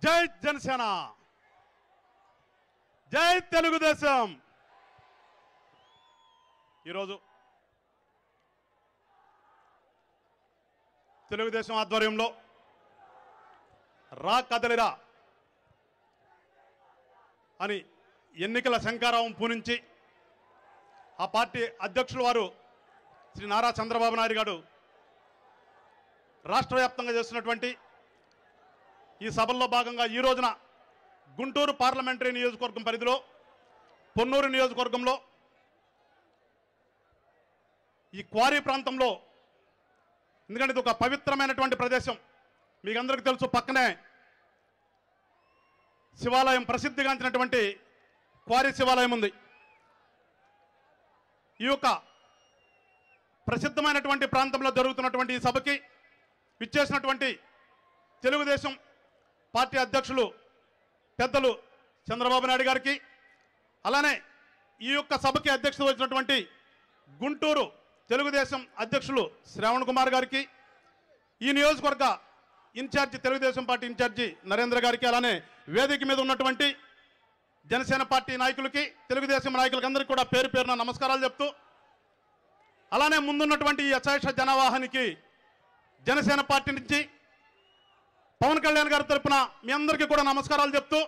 జై జనసేన జై తెలుగుదేశం ఈరోజు తెలుగుదేశం ఆధ్వర్యంలో రా కదలిరా అని ఎన్నికల శంకారావం పూరించి ఆ పార్టీ అధ్యక్షులు వారు శ్రీ నారా చంద్రబాబు నాయుడు గారు రాష్ట్ర వ్యాప్తంగా చేస్తున్నటువంటి ఈ సభల్లో భాగంగా ఈ రోజున గుంటూరు పార్లమెంటరీ నియోజకవర్గం పరిధిలో పొన్నూరు నియోజకవర్గంలో ఈ క్వారీ ప్రాంతంలో ఎందుకంటే ఇది ఒక పవిత్రమైనటువంటి ప్రదేశం మీకు అందరికీ తెలుసు పక్కనే శివాలయం ప్రసిద్ధిగాంచినటువంటి క్వారీ శివాలయం ఉంది ఈ యొక్క ప్రసిద్ధమైనటువంటి ప్రాంతంలో జరుగుతున్నటువంటి ఈ సభకి విచ్చేసినటువంటి తెలుగుదేశం పార్టీ అధ్యక్షులు పెద్దలు చంద్రబాబు నాయుడు గారికి అలానే ఈ యొక్క సభకి అధ్యక్షత వచ్చినటువంటి గుంటూరు తెలుగుదేశం అధ్యక్షులు శ్రావణ్ కుమార్ గారికి ఈ నియోజకవర్గ incharge Telugu Desam party incharge Narendra గారికి అలానే వేదిక మీద ఉన్నటువంటి జనసేన పార్టీ నాయకులకి తెలుగుదేశం నాయకులకి అందరికీ కూడా పేరు పేరున నమస్కారాలు చెప్తూ అలానే ముందున్నటువంటి ఈ అశేష జనవాహానికి జనసేన పార్టీ నుంచి పవన్ కళ్యాణ్ గారి తరపున మీ అందరికీ కూడా నమస్కారాలు చెప్తూ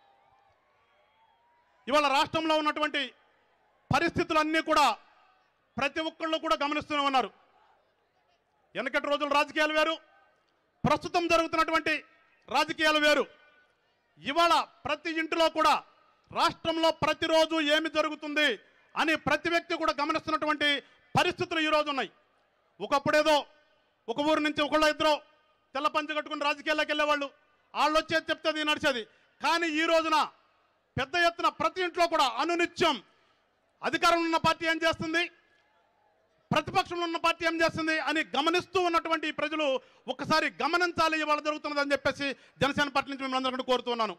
ఇవాళ రాష్ట్రంలో ఉన్నటువంటి పరిస్థితులన్నీ కూడా ప్రతి ఒక్కళ్ళు కూడా గమనిస్తూనే ఉన్నారు వెనకటి రోజుల రాజకీయాలు వేరు ప్రస్తుతం జరుగుతున్నటువంటి రాజకీయాలు వేరు ఇవాళ ప్రతి ఇంటిలో కూడా రాష్ట్రంలో ప్రతిరోజు ఏమి జరుగుతుంది అని ప్రతి వ్యక్తి కూడా గమనిస్తున్నటువంటి పరిస్థితులు ఈరోజు ఉన్నాయి ఒకప్పుడేదో ఒక ఊరు నుంచి ఒకళ్ళ ఇద్దరు తెల్ల పంచ కట్టుకుని రాజకీయాల్లోకి వెళ్ళేవాళ్ళు వాళ్ళు వచ్చేది చెప్తే అది నడిచేది కానీ ఈ రోజున పెద్ద ఎత్తున ప్రతి ఇంట్లో కూడా అనునిత్యం అధికారంలో ఉన్న పార్టీ ఏం చేస్తుంది ప్రతిపక్షంలో ఉన్న పార్టీ ఏం చేస్తుంది అని గమనిస్తూ ఉన్నటువంటి ఈ ప్రజలు ఒక్కసారి గమనించాలి ఇవాళ జరుగుతున్నదని చెప్పేసి జనసేన పార్టీ నుంచి మిమ్మల్ని అందరికీ కోరుతున్నాను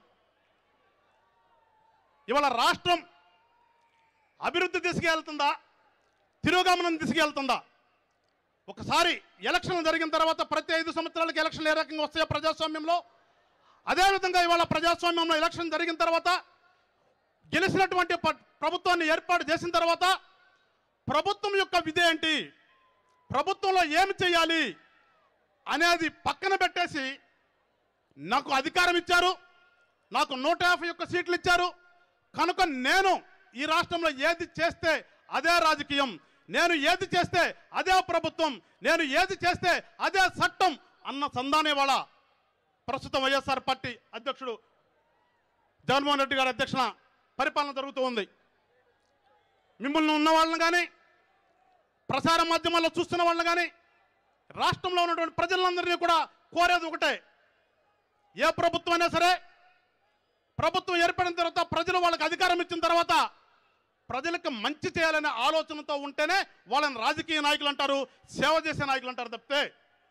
ఇవాళ రాష్ట్రం అభివృద్ధి దిశగా వెళ్తుందా తిరోగమనం దిశగా వెళ్తుందా ఒకసారి ఎలక్షన్లు జరిగిన తర్వాత ప్రతి ఐదు సంవత్సరాలకి ఎలక్షన్లు ఏ రకంగా వస్తాయో ప్రజాస్వామ్యంలో అదేవిధంగా ఇవాళ ప్రజాస్వామ్యంలో ఎలక్షన్ జరిగిన తర్వాత గెలిచినటువంటి ప- ప్రభుత్వాన్ని ఏర్పాటు చేసిన తర్వాత ప్రభుత్వం యొక్క విధి ఏంటి ప్రభుత్వంలో ఏమి చేయాలి అనేది పక్కన పెట్టేసి నాకు అధికారం ఇచ్చారు నాకు నూట యాభై ఒక్క సీట్లు ఇచ్చారు కనుక నేను ఈ రాష్ట్రంలో ఏది చేస్తే అదే రాజకీయం నేను ఏది చేస్తే అదే ప్రభుత్వం నేను ఏది చేస్తే అదే చట్టం అన్న సందానే వాళ్ళ ప్రస్తుతం వైఎస్ఆర్ పార్టీ అధ్యక్షుడు జగన్మోహన్ రెడ్డి గారి అధ్యక్షన పరిపాలన జరుగుతూ ఉంది మిమ్మల్ని ఉన్న వాళ్ళని కానీ ప్రసార మాధ్యమాల్లో చూస్తున్న వాళ్ళని కానీ రాష్ట్రంలో ఉన్నటువంటి ప్రజలందరినీ కూడా కోరేది ఒకటే ఏ ప్రభుత్వం అయినా సరే ప్రభుత్వం ఏర్పడిన తర్వాత ప్రజలు వాళ్ళకి అధికారం ఇచ్చిన తర్వాత ప్రజలకు మంచి చేయాలనే ఆలోచనతో ఉంటేనే వాళ్ళని రాజకీయ నాయకులు అంటారు సేవ చేసే నాయకులు అంటారు తప్పితే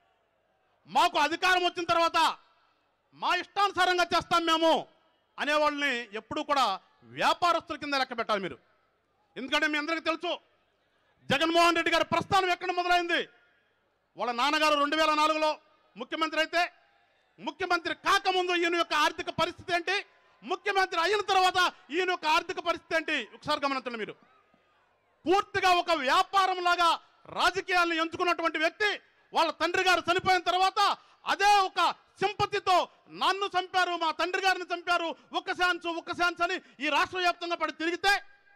మాకు అధికారం వచ్చిన తర్వాత మా ఇష్టానుసారంగా చేస్తాం మేము అనేవాళ్ళని ఎప్పుడూ కూడా వ్యాపారస్తుల కింద లెక్క పెట్టాలి మీరు ఎందుకంటే మీ అందరికీ తెలుసు జగన్మోహన్ రెడ్డి గారి ప్రస్థానం ఎక్కడ మొదలైంది వాళ్ళ నాన్నగారు రెండు వేల నాలుగులో ముఖ్యమంత్రి అయితే ముఖ్యమంత్రి కాకముందు ఈయన యొక్క ఆర్థిక పరిస్థితి ఏంటి ముఖ్యమంత్రి అయిన తర్వాత ఈయన యొక్క ఆర్థిక పరిస్థితి ఏంటి ఒకసారి గమనించండి మీరు పూర్తిగా ఒక వ్యాపారం లాగా రాజకీయాలను ఎంచుకున్నటువంటి వ్యక్తి వాళ్ళ తండ్రి గారు చనిపోయిన తర్వాత అదే ఒక సింపతితో నన్ను చంపారు మా తండ్రి గారిని చంపారు ఒక్క ఛాన్స్ ఒక్క ఛాన్స్ అని ఈ రాష్ట్ర వ్యాప్తంగా పడి తిరిగితే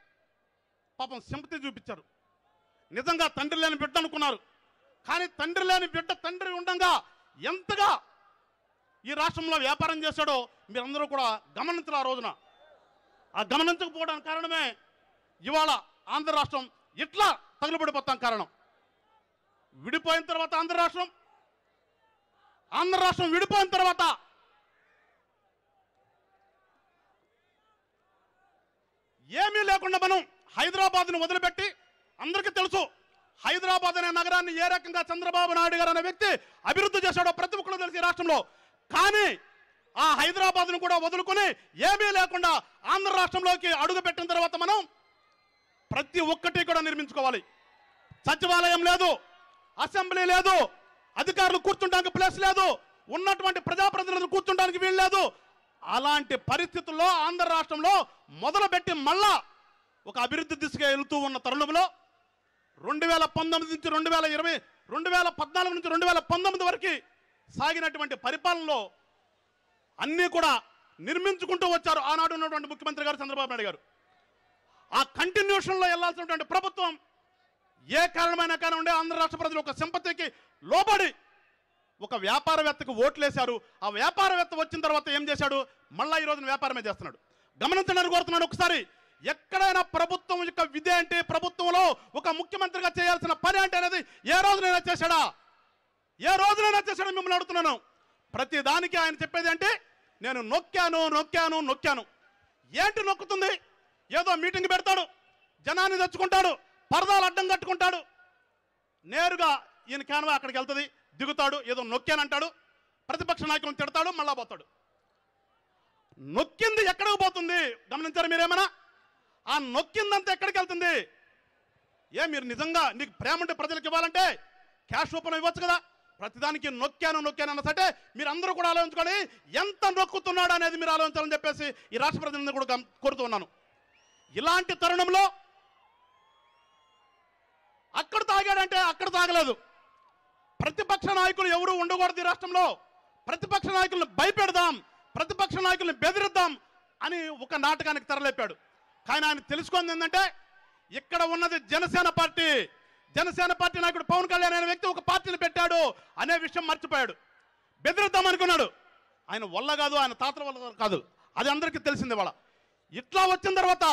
పాపం సింపతి చూపించారు నిజంగా తండ్రి లేని బిడ్డ అనుకున్నారు కానీ తండ్రి లేని బిడ్డ తండ్రి ఉండగా ఎంతగా ఈ రాష్ట్రంలో వ్యాపారం చేశాడో మీరందరూ కూడా గమనించరు ఆ రోజున ఆ గమనించకపోవడానికి కారణమే ఇవాళ ఆంధ్ర రాష్ట్రం ఇట్లా తగులుబడిపోతాం కారణం విడిపోయిన తర్వాత ఆంధ్ర రాష్ట్రం ఆంధ్ర రాష్ట్రం విడిపోయిన తర్వాత ఏమీ లేకుండా మనం హైదరాబాద్ను వదిలిపెట్టి అందరికీ తెలుసు హైదరాబాద్ అనే నగరాన్ని ఏ రకంగా చంద్రబాబు నాయుడు గారు అనే వ్యక్తి అభివృద్ధి చేశాడో ప్రతి ఒక్కరు తెలిసి ఈ రాష్ట్రంలో కానీ ఆ హైదరాబాద్ను కూడా వదులుకొని ఏమీ లేకుండా ఆంధ్ర రాష్ట్రంలోకి అడుగు పెట్టిన తర్వాత మనం ప్రతి ఒక్కటి కూడా నిర్మించుకోవాలి సచివాలయం లేదు అసెంబ్లీ లేదు అధికారులు కూర్చుంటానికి ప్లేస్ లేదు ఉన్నటువంటి ప్రజాప్రతినిధులు కూర్చుంటానికి వీలు లేదు అలాంటి పరిస్థితుల్లో ఆంధ్ర రాష్ట్రంలో మొదలుపెట్టి మళ్ళా ఒక అభివృద్ధి దిశగా వెళుతూ ఉన్న తరుణంలో రెండు వేల పంతొమ్మిది నుంచి రెండు వేల ఇరవై రెండు వేల పద్నాలుగు నుంచి రెండు వేల పంతొమ్మిది వరకు సాగినటువంటి పరిపాలనలో అన్నీ కూడా నిర్మించుకుంటూ వచ్చారు ఆనాడు ఉన్నటువంటి ముఖ్యమంత్రి గారు చంద్రబాబు నాయుడు గారు ఆ కంటిన్యూషన్లో వెళ్లాల్సినటువంటి ప్రభుత్వం ఏ కారణమైనా కానివ్వండి ఆంధ్ర రాష్ట్ర ప్రజలు ఒక సింపతికి లోబడి ఒక వ్యాపారవేత్తకు ఓట్లేశారు ఆ వ్యాపారవేత్త వచ్చిన తర్వాత ఏం చేశాడు మళ్ళా ఈ రోజున వ్యాపారమే చేస్తున్నాడు గమనించడానికి కోరుతున్నాను ఒకసారి ఎక్కడైనా ప్రభుత్వం యొక్క విధి ఏంటి ప్రభుత్వంలో ఒక ముఖ్యమంత్రిగా చేయాల్సిన పని అంటే అనేది ఏ రోజునైనా చేశాడా ఏ రోజునైనా చేశాడో మిమ్మల్ని అడుగుతున్నాను ప్రతి దానికి ఆయన చెప్పేది అంటే నేను నొక్కాను నొక్కాను నొక్కాను ఏంటి నొక్కుతుంది ఏదో మీటింగ్ పెడతాడు జనాన్ని తెచ్చుకుంటాడు పరదాలు అడ్డం కట్టుకుంటాడు నేరుగా ఈయన కాన్వా అక్కడికి వెళ్తుంది దిగుతాడు ఏదో నొక్కానంటాడు ప్రతిపక్ష నాయకులను తిడతాడు మళ్ళా పోతాడు నొక్కింది ఎక్కడికి పోతుంది గమనించారు మీరేమన్నా ఆ నొక్కిందంతా ఎక్కడికి వెళ్తుంది ఏ మీరు నిజంగా నీకు ప్రేమ ఉంటే ప్రజలకు ఇవ్వాలంటే క్యాష్ రూపంలో ఇవ్వచ్చు కదా ప్రతిదానికి నొక్కాను నొక్కాను అన్న సటే మీరు అందరూ కూడా ఆలోచించుకోండి ఎంత నొక్కుతున్నాడు అనేది మీరు ఆలోచించాలని చెప్పేసి ఈ రాష్ట్ర ప్రజలందరూ కూడా గమ్- కోరుతూ ఉన్నాను ఇలాంటి తరుణంలో అక్కడ తాగాడంటే అక్కడ తాగలేదు ప్రతిపక్ష నాయకులు ఎవరు ఉండకూడదు ఈ రాష్ట్రంలో ప్రతిపక్ష నాయకులను భయపెడదాం ప్రతిపక్ష నాయకులను బెదిరిద్దాం అని ఒక నాటకానికి తెరలేపాడు కానీ ఆయన తెలుసుకుంది ఏంటంటే ఇక్కడ ఉన్నది జనసేన పార్టీ జనసేన పార్టీ నాయకుడు పవన్ కళ్యాణ్ అనే వ్యక్తి ఒక పార్టీని పెట్టాడు అనే విషయం మర్చిపోయాడు బెదిరిద్దాం అనుకున్నాడు ఆయన వల్ల కాదు ఆయన తాతల వల్ల కాదు అది అందరికీ తెలిసింది వాళ్ళ ఇట్లా వచ్చిన తర్వాత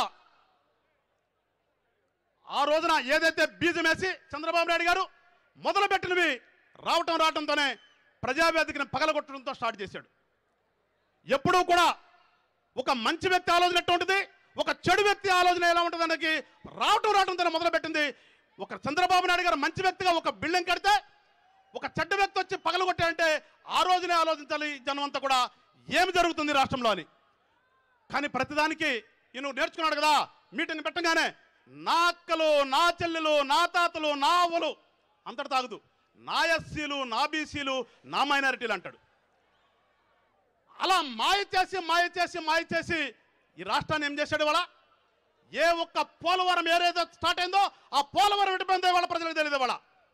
ఆ రోజున ఏదైతే బీజం వేసి చంద్రబాబు నాయుడు గారు మొదలుపెట్టినవి రావటం రావటంతోనే ప్రజావేదికని పగలగొట్టడంతో స్టార్ట్ చేశాడు ఎప్పుడూ కూడా ఒక మంచి వ్యక్తి ఆలోచన ఎట్లా ఉంటుంది ఒక చెడు వ్యక్తి ఆలోచన ఎలా ఉంటుంది అనేది రావటం రావటంతోనే మొదలుపెట్టింది ఒక చంద్రబాబు నాయుడు గారు మంచి వ్యక్తిగా ఒక బిల్డింగ్ కడితే ఒక చెడ్డ వ్యక్తి వచ్చి పగలగొట్టాడంటే ఆ రోజునే ఆలోచించాలి ఈ జనం అంతా కూడా ఏమి జరుగుతుంది రాష్ట్రంలో అని కానీ ప్రతిదానికి ఈయన నేర్చుకున్నాడు కదా మీటింగ్ పెట్టగానే నా అక్కలు నా చెల్లెలు నా తాతలు నా అవ్వలు అంతటి తాగదు నా ఎస్సీలు నా బీసీలు నా మైనారిటీలు అంటాడు అలా మాయ చేసి మాయ చేసి మాయ చేసి ఈ రాష్ట్రాన్ని ఏం చేశాడు వాళ్ళ ఏ ఒక్క పోలవరం ఏదైతే స్టార్ట్ అయిందో ఆ పోలవరం ఎటుపోయిందో వాళ్ళ ప్రజలకు తెలియదు వాళ్ళ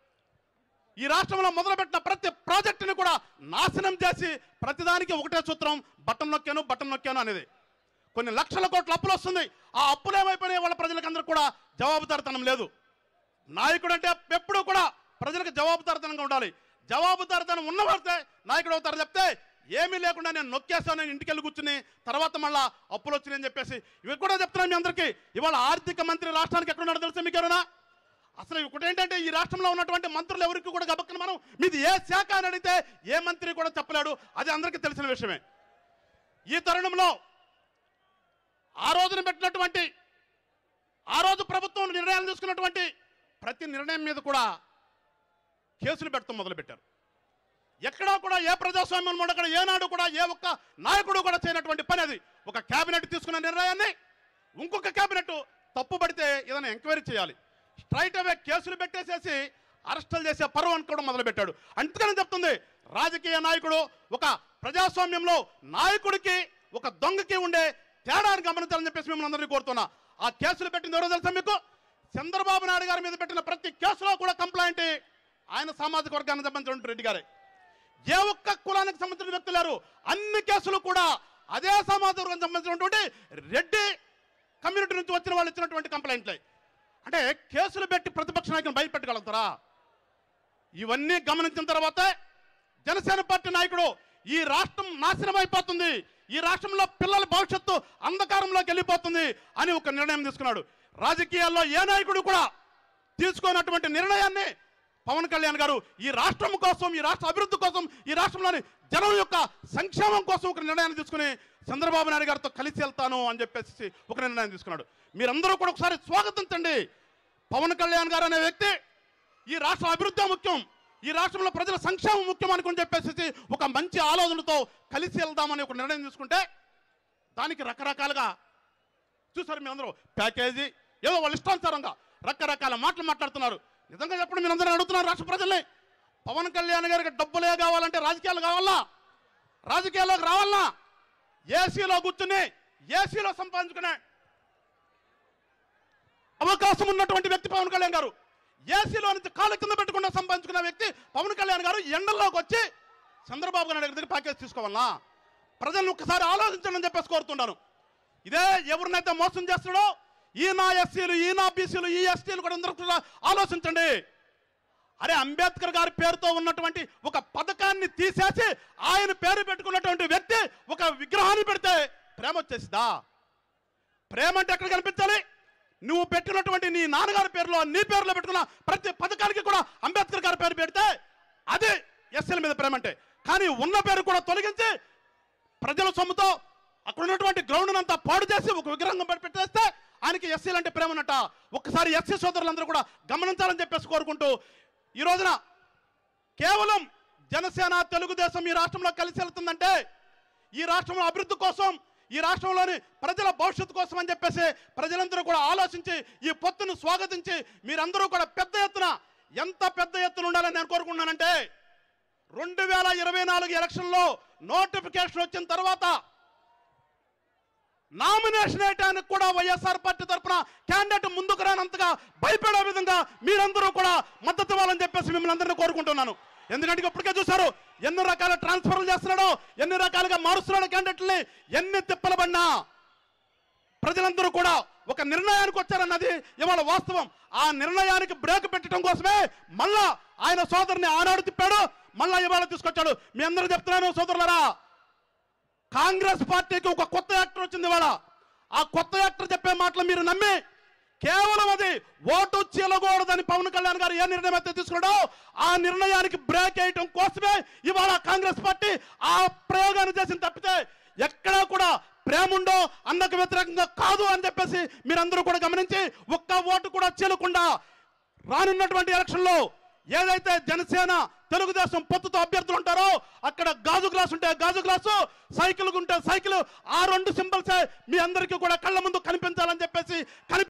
ఈ రాష్ట్రంలో మొదలుపెట్టిన ప్రతి ప్రాజెక్టుని కూడా నాశనం చేసి ప్రతిదానికి ఒకటే సూత్రం బటన్ నొక్కాను బటన్ నొక్కాను అనేది కొన్ని లక్షల కోట్ల అప్పులు వస్తుంది ఆ అప్పులు ఏమైపోయినాయి వాళ్ళ ప్రజలకు అందరూ కూడా జవాబుదారితనం లేదు నాయకుడు అంటే ఎప్పుడూ కూడా ప్రజలకు జవాబుదారితనంగా ఉండాలి జవాబుదారితనం ఉన్నవాడితే నాయకుడు అవుతారు చెప్తే ఏమీ లేకుండా నేను నొక్కేస్తాను నేను ఇంటికి వెళ్ళి కూర్చుని తర్వాత మళ్ళా అప్పులు వచ్చినాయని చెప్పేసి ఇవి కూడా చెప్తున్నాను మీ అందరికీ ఇవాళ ఆర్థిక మంత్రి రాష్ట్రానికి ఎక్కడున్నాడో తెలుసా మీకు ఎవరైనా అసలు ఒకటి ఏంటంటే ఈ రాష్ట్రంలో ఉన్నటువంటి మంత్రులు ఎవరికి కూడా గబక్కన మనం మీది ఏ శాఖ అని అడిగితే ఏ మంత్రి కూడా చెప్పలేడు అది అందరికీ తెలిసిన విషయమే ఈ తరుణంలో ఆ రోజున పెట్టినటువంటి ఆ రోజు ప్రభుత్వం నిర్ణయాలు తీసుకున్నటువంటి ప్రతి నిర్ణయం మీద కూడా కేసులు పెడతాం మొదలుపెట్టారు ఎక్కడా కూడా ఏ ప్రజాస్వామ్యం ఉండక్కడ ఏనాడు కూడా ఏ ఒక్క నాయకుడు కూడా చేయనటువంటి పని అది ఒక కేబినెట్ తీసుకున్న నిర్ణయాన్ని ఇంకొక కేబినెట్ తప్పు పడితే ఏదైనా ఎంక్వైరీ చేయాలి స్ట్రైట్ అవే కేసులు పెట్టేసేసి అరెస్టులు చేసే పర్వం అనుకోవడం మొదలుపెట్టాడు అందుకని చెప్తుంది రాజకీయ నాయకుడు ఒక ప్రజాస్వామ్యంలో నాయకుడికి ఒక దొంగకి ఉండే తేడాన్ని గమనించాలని చెప్పేసి మిమ్మల్ని అందరినీ కోరుతున్నా ఆ కేసులు పెట్టింది ఎవరో తెలుసా మీకు చంద్రబాబు నాయుడు గారి మీద పెట్టిన ప్రతి కేసులో కూడా కంప్లైంట్ ఆయన సామాజిక వర్గానికి సంబంధించిన రెడ్డి గారే ఏ ఒక్క కులానికి సంబంధించిన వ్యక్తులు లేరు అన్ని కేసులు కూడా అదే సామాజిక వర్గానికి సంబంధించినటువంటి రెడ్డి కమ్యూనిటీ నుంచి వచ్చిన వాళ్ళు ఇచ్చినటువంటి కంప్లైంట్లే అంటే కేసులు పెట్టి ప్రతిపక్ష నాయకులను భయపెట్టగలుగుతారా ఇవన్నీ గమనించిన తర్వాతే జనసేన పార్టీ నాయకుడు ఈ రాష్ట్రం నాశనం అయిపోతుంది ఈ రాష్ట్రంలో పిల్లల భవిష్యత్తు అంధకారంలోకి వెళ్ళిపోతుంది అని ఒక నిర్ణయం తీసుకున్నాడు రాజకీయాల్లో ఏ నాయకుడు కూడా తీసుకున్నటువంటి నిర్ణయాన్ని పవన్ కళ్యాణ్ గారు ఈ రాష్ట్రం కోసం ఈ రాష్ట్ర అభివృద్ధి కోసం ఈ రాష్ట్రంలోని జనం యొక్క సంక్షేమం కోసం ఒక నిర్ణయాన్ని తీసుకుని చంద్రబాబు నాయుడు గారితో కలిసి వెళ్తాను అని చెప్పేసి ఒక నిర్ణయం తీసుకున్నాడు మీరందరూ కూడా ఒకసారి స్వాగతించండి పవన్ కళ్యాణ్ గారు అనే వ్యక్తి ఈ రాష్ట్ర అభివృద్ధి ముఖ్యం ఈ రాష్ట్రంలో ప్రజల సంక్షేమం ముఖ్యం అనుకుని చెప్పేసి ఒక మంచి ఆలోచనతో కలిసి వెళ్దామని ఒక నిర్ణయం తీసుకుంటే దానికి రకరకాలుగా చూసారు మీ అందరూ ప్యాకేజీ ఏదో వాళ్ళు ఇష్టానుసారంగా రకరకాల మాటలు మాట్లాడుతున్నారు నిజంగా చెప్పండి మీరు అందరూ అడుగుతున్నారు రాష్ట్ర ప్రజల్ని పవన్ కళ్యాణ్ గారికి డబ్బులే కావాలంటే రాజకీయాలు కావాలా రాజకీయాల్లోకి రావాలా ఏసీలో కూర్చుని ఏసీలో సంపాదించుకునే అవకాశం ఉన్నటువంటి వ్యక్తి పవన్ కళ్యాణ్ గారు ఏసీలో నుంచి కాళ్ళ కింద పెట్టకుండా సంపాదించుకున్న వ్యక్తి పవన్ కళ్యాణ్ గారు ఎండల్లోకి వచ్చి చంద్రబాబు నాయుడు దగ్గర ప్యాకేజ్ తీసుకోవాలనా ప్రజలను ఒక్కసారి ఆలోచించండి అని చెప్పేసి కోరుతున్నాను ఇదే ఎవరినైతే మోసం చేస్తున్నాడో ఈ నా ఎస్సీలు ఈ నా బీసీలు ఈ ఎస్టీలు కూడా అందరూ కూడా ఆలోచించండి అరే అంబేద్కర్ గారి పేరుతో ఉన్నటువంటి ఒక పథకాన్ని తీసేసి ఆయన పేరు పెట్టుకున్నటువంటి వ్యక్తి ఒక విగ్రహాన్ని పెడితే ప్రేమ వచ్చేసిదా ప్రేమ అంటే ఎక్కడ కనిపించాలి నువ్వు పెట్టినటువంటి నీ నాన్నగారి పేరులో నీ పేరులో పెట్టుకున్న ప్రతి పథకానికి కూడా అంబేద్కర్ గారి పేరు పెడితే అది ఎస్ఎల్ మీద ప్రేమ అంటే కానీ ఉన్న పేరు కూడా తొలగించి ప్రజల సొమ్ముతో అక్కడ ఉన్నటువంటి గ్రౌండ్ అంతా పాడు చేసి ఒక విగ్రహం పెట్టి పెట్టేస్తే ఆయనకి ఎస్సీలు అంటే ప్రేమ ఉన్నట్ట ఒక్కసారి ఎస్సీ సోదరులందరూ కూడా గమనించాలని చెప్పేసి కోరుకుంటూ ఈ రోజున కేవలం జనసేన తెలుగుదేశం ఈ రాష్ట్రంలో కలిసి వెళ్తుందంటే ఈ రాష్ట్రంలో అభివృద్ధి కోసం ఈ రాష్ట్రంలోని ప్రజల భవిష్యత్తు కోసం అని చెప్పేసి ప్రజలందరూ కూడా ఆలోచించి ఈ పొత్తును స్వాగతించి మీరందరూ కూడా పెద్ద ఎత్తున ఎంత పెద్ద ఎత్తున ఉండాలని నేను కోరుకుంటున్నానంటే రెండు వేల ఇరవై నాలుగు ఎలక్షన్లో నోటిఫికేషన్ వచ్చిన తర్వాత నామినేషన్ వేయడానికి కూడా వైఎస్ఆర్ పార్టీ తరఫున క్యాండిడేట్ ముందుకు రానంతగా భయపడే విధంగా మీరందరూ కూడా మద్దతు ఇవ్వాలని చెప్పేసి మిమ్మల్ని అందరినీ కోరుకుంటున్నాను ఎందుకంటే ఇప్పటికే చూశారు ఎన్ని రకాల ట్రాన్స్ఫర్లు చేస్తున్నాడో ఎన్ని రకాలుగా మారుస్తున్నాడు క్యాండిడేట్ని ఎన్ని తిప్పలు పడినా ప్రజలందరూ కూడా ఒక నిర్ణయానికి వచ్చారన్నది ఇవాళ వాస్తవం ఆ నిర్ణయానికి బ్రేక్ పెట్టడం కోసమే మళ్ళా ఆయన సోదరుని ఆనాడు తిప్పాడు మళ్ళా ఇవాళ తీసుకొచ్చాడు మీ అందరూ చెప్తున్నాను సోదరులరా కాంగ్రెస్ పార్టీకి ఒక కొత్త యాక్టర్ వచ్చింది ఇవాళ ఆ కొత్త యాక్టర్ చెప్పే మాటలు మీరు నమ్మి కేవలం అది ఓటు చీలకూడదని పవన్ కళ్యాణ్ గారు ఏ నిర్ణయం అయితే తీసుకున్నాడో ఆ నిర్ణయానికి బ్రేక్ వేయటం కోసమే ఇవాళ కాంగ్రెస్ పార్టీ ఆ ప్రయోగాన్ని చేసిన తప్పితే ఎక్కడా కూడా ప్రేమ ఉండో అన్నకు వ్యతిరేకంగా కాదు అని చెప్పేసి మీరందరూ కూడా గమనించి ఒక్క ఓటు కూడా చీలకుండా రానున్నటువంటి ఎలక్షన్లో ఏదైతే జనసేన తెలుగుదేశం పొత్తుతో అభ్యర్థులు ఉంటారో అక్కడ గాజు గ్లాస్ ఉంటే గాజు గ్లాసు సైకిల్ ఉంటే సైకిల్ ఆ రెండు సింబల్సే మీ అందరికీ కూడా కళ్ళ ముందు కనిపించాలని చెప్పేసి కనిపి